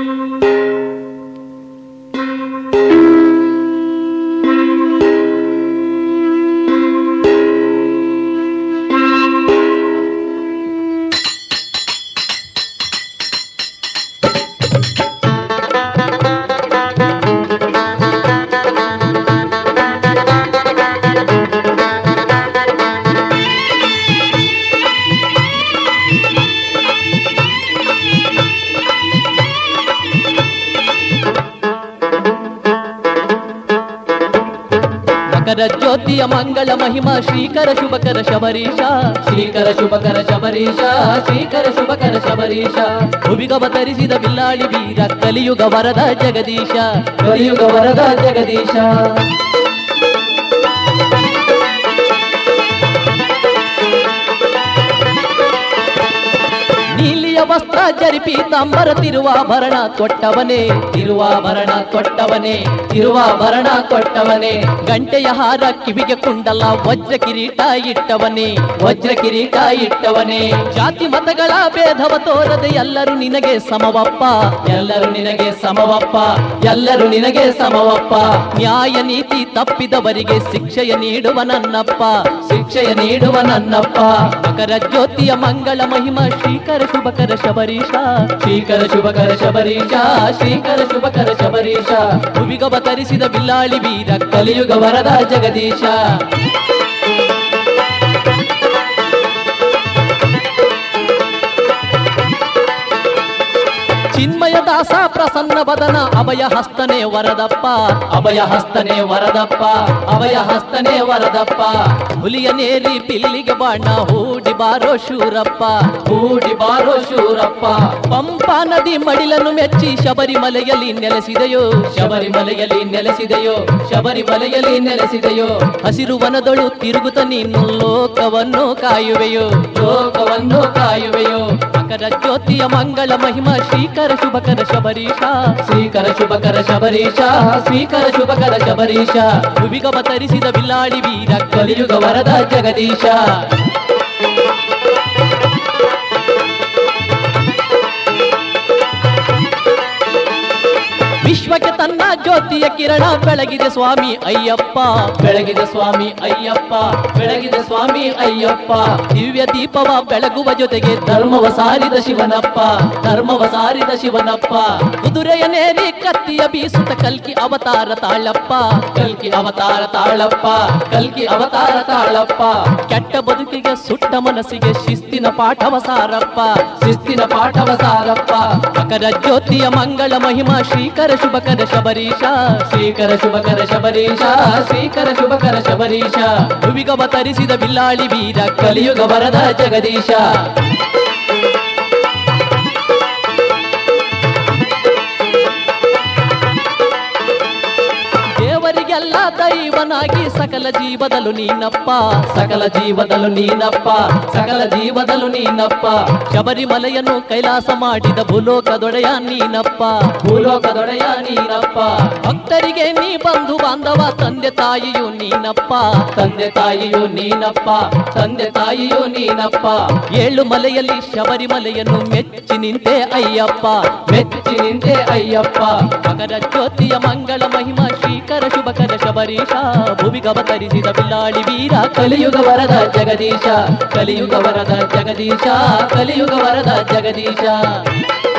ಮಕರ ಜ್ಯೋತಿಯ ಮಂಗಳ ಮಹಿಮ ಶ್ರೀಕರ ಶುಭಕರ ಶಬರೀಶ ಶ್ರೀಕರ ಶುಭಕರ ಶಬರೀಶ ಶ್ರೀಕರ ಶುಭಕರ ಶಬರೀಶ ಭುವಿಗವತರಿಸಿದ ಬಿಲ್ಲಾಳಿ ವೀರ ಕಲಿಯುಗ ವರದ ಜಗದೀಶ ಕಲಿಯುಗ ವರದ ಜಗದೀಶ ನೀಲಿಯ ವಸ್ತ್ರ ಜರಿಪಿ ತಾಂಬರ ತಿರುವಾಭರಣ ಕೊಟ್ಟವನೇ ತಿರುವಾಭರಣ ಕೊಟ್ಟವನೇ ತಿರುವಾಭರಣ ಕೊಟ್ಟವನೇ ಗಂಟೆಯ ಹಾರ ಕಿವಿಗೆ ಕುಂಡಲ ವಜ್ರ ಕಿರೀಟ ಇಟ್ಟವನೇ ವಜ್ರ ಕಿರೀಟ ಇಟ್ಟವನೇ ಜಾತಿ ಮತಗಳ ಭೇದವ ತೋರದೆ ಎಲ್ಲರೂ ನಿನಗೆ ಸಮವಪ್ಪ ಎಲ್ಲರೂ ನಿನಗೆ ಸಮವಪ್ಪ ಎಲ್ಲರೂ ನಿನಗೆ ಸಮವಪ್ಪ ನ್ಯಾಯ ನೀತಿ ತಪ್ಪಿದವರಿಗೆ ಶಿಕ್ಷೆಯ ನೀಡುವ ನನ್ನಪ್ಪ ಶಿಕ್ಷೆಯ ನೀಡುವ ನನ್ನಪ್ಪ ಮಕರ ಜ್ಯೋತಿಯ ಮಂಗಳ ಮಹಿಮ ಶ್ರೀಕರ ಶುಭಕರ ಶಬರೀಶ ಶ್ರೀಕರ ಶುಭಕರ ಶಬರೀಶ ಶ್ರೀಕರ ಶುಭಕರ ಶಬರೀಶ ಭುವಿಗವತರಿಸಿದ ಬಿಲ್ಲಾಳಿ ವೀರ ಕಲಿಯುಗ ವರದ ಜಗದೀಶ ಚಿನ್ಮಯ ದಾಸ ಪ್ರಸನ್ನ ವದನ ಅಭಯ ಹಸ್ತನೆ ವರದಪ್ಪ ಅಭಯ ಹಸ್ತನೆ ವರದಪ್ಪ ಅಭಯ ಹಸ್ತನೆ ವರದಪ್ಪ ಹುಲಿಯ ನೇರಿ ಪಿಲ್ಲಿಗೆ ಬಾಣ ಹೂಡಿ ಬಾರೋ ಶೂರಪ್ಪ ಹೂಡಿ ಬಾರೋ ಶೂರಪ್ಪ ಪಂಪಾ ನದಿ ಮಡಿಲನ್ನು ಮೆಚ್ಚಿ ಶಬರಿಮಲೆಯಲ್ಲಿ ನೆಲೆಸಿದೆಯೋ ಶಬರಿಮಲೆಯಲ್ಲಿ ನೆಲೆಸಿದೆಯೋ ಶಬರಿಮಲೆಯಲ್ಲಿ ನೆಲೆಸಿದೆಯೋ ಹಸಿರು ವನದೊಳು ತಿರುಗುತ್ತ ನೀನು ಲೋಕವನ್ನು ಕಾಯುವೆಯೋ ಲೋಕವನ್ನು ಕಾಯುವೆಯೋ ಮಕರ ಜ್ಯೋತಿಯ ಮಂಗಳ ಮಹಿಮ ಶ್ರೀಕರ ಶುಭಕರ ಶಬರೀಶ ಶ್ರೀಕರ ಶುಭಕರ ಶಬರೀಶ ಶ್ರೀಕರ ಶುಭಕರ ಶಬರೀಶ ಭುವಿಗವತರಿಸಿದ ಬಿಲ್ಲಾಳಿ ವೀರ ಕಲಿಯುಗ ವರದ ಜಗದೀಶ ವಿಶ್ವಕ್ಕೆ ತನ್ನ ಜ್ಯೋತಿಯ ಕಿರಣ ಬೆಳಗಿದೆ ಸ್ವಾಮಿ ಅಯ್ಯಪ್ಪ ಬೆಳಗಿದೆ ಸ್ವಾಮಿ ಅಯ್ಯಪ್ಪ ಬೆಳಗಿದೆ ಸ್ವಾಮಿ ಅಯ್ಯಪ್ಪ ದಿವ್ಯ ದೀಪವ ಬೆಳಗುವ ಜೊತೆಗೆ ಧರ್ಮವ ಸಾರಿದ ಶಿವನಪ್ಪ ಧರ್ಮವ ಸಾರಿದ ಶಿವನಪ್ಪ ಕುದುರೆಯ ನೇರಿ ಕತ್ತಿಯ ಬೀಸುತ್ತ ಕಲ್ಕಿ ಅವತಾರ ತಾಳಪ್ಪ ಕಲ್ಕಿ ಅವತಾರ ತಾಳಪ್ಪ ಕಲ್ಕಿ ಅವತಾರ ತಾಳಪ್ಪ ಕೆಟ್ಟ ಬದುಕಿಗೆ ಸುಟ್ಟ ಮನಸ್ಸಿಗೆ ಶಿಸ್ತಿನ ಪಾಠವ ಸಾರಪ್ಪ ಶಿಸ್ತಿನ ಪಾಠವ ಸಾರಪ್ಪ ಮಕರ ಜ್ಯೋತಿಯ ಮಂಗಳ ಮಹಿಮಾ ಶ್ರೀಕರ ಶುಭಕರ ಶಬರೀಶ ಶ್ರೀಕರ ಶುಭಕರ ಶಬರೀಶ ಶ್ರೀಕರ ಶುಭಕರ ಶಬರೀಶ ಭುವಿಗವತರಿಸಿದ ಬಿಲ್ಲಾಳಿ ವೀರ ಕಲಿಯುಗ ವರದ ಜಗದೀಶ ದೇವರಿಗೆಲ್ಲ ದೈವನಾಗಿ ಸಕಲ ಜೀವದಲು ನೀನಪ್ಪ ಸಕಲ ಜೀವದಲು ನೀನಪ್ಪ ಸಕಲ ಜೀವದಲು ನೀನಪ್ಪ ಶಬರಿಮಲೆಯನ್ನು ಕೈಲಾಸ ಮಾಡಿದ ಭೂಲೋಕದೊಡೆಯ ನೀನಪ್ಪ ಭೂಲೋಕದೊಡೆಯ ನೀನಪ್ಪ ಭಕ್ತರಿಗೆ ನೀ ಬಂಧು ಬಾಂಧವ ತಂದೆ ತಾಯಿಯು ನೀನಪ್ಪ ತಂದೆ ತಾಯಿಯು ನೀನಪ್ಪ ತಂದೆ ತಾಯಿಯು ನೀನಪ್ಪ ಏಳು ಮಲೆಯಲ್ಲಿ ಶಬರಿಮಲೆಯನ್ನು ಮೆಚ್ಚಿ ನಿಂತೆ ಅಯ್ಯಪ್ಪ ಮೆಚ್ಚಿ ನಿಂತೆ ಅಯ್ಯಪ್ಪ ಮಕರ ಜ್ಯೋತಿಯ ಮಂಗಳ ಮಹಿಮಾ ಶ್ರೀಕರ ಶುಭಕರ ಶಬರೀಶ ಭುವಿಗವತರಿಸಿದ ಬಿಲ್ಲಾಳಿ ವೀರ ಕಲಿಯುಗ ವರದ ಜಗದೀಶ ಕಲಿಯುಗ ವರದ ಜಗದೀಶ ಕಲಿಯುಗ ವರದ ಜಗದೀಶ